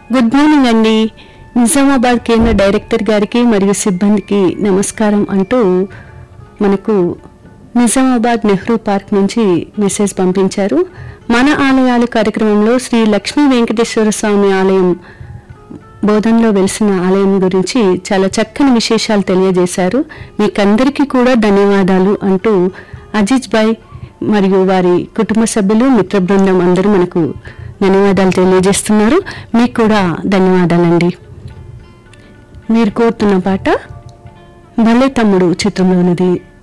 good morning అండి నిజామాబాద్ కేంద్ర director గారికి మరియు సిబ్బందికి నమస్కారం అంటూ మనకు నిజామాబాద్ నెహ్రూ పార్క్ నుంచి మెసేజ్ పంపించారు మన ఆలయాలు కార్యక్రమంలో శ్రీ లక్ష్మీ వెంకటేశ్వర స్వామి ఆలయం బోధనలో వెలిసిన ఆలయం గురించి చాలా చక్కని విశేషాలు తెలియజేశారు మీకందరికీ కూడా ధన్యవాదాలు అంటూ అజిజ్ భాయ్ మరియు వారి కుటుంబ సభ్యులు మిత్ర బృందం అందరూ మనకు ధన్యవాదాలు తెలియజేస్తున్నారు మీకు కూడా ధన్యవాదాలండి మీరు కోరుతున్న పాట భలే తమ్ముడు చిత్రంలో ఉన్నది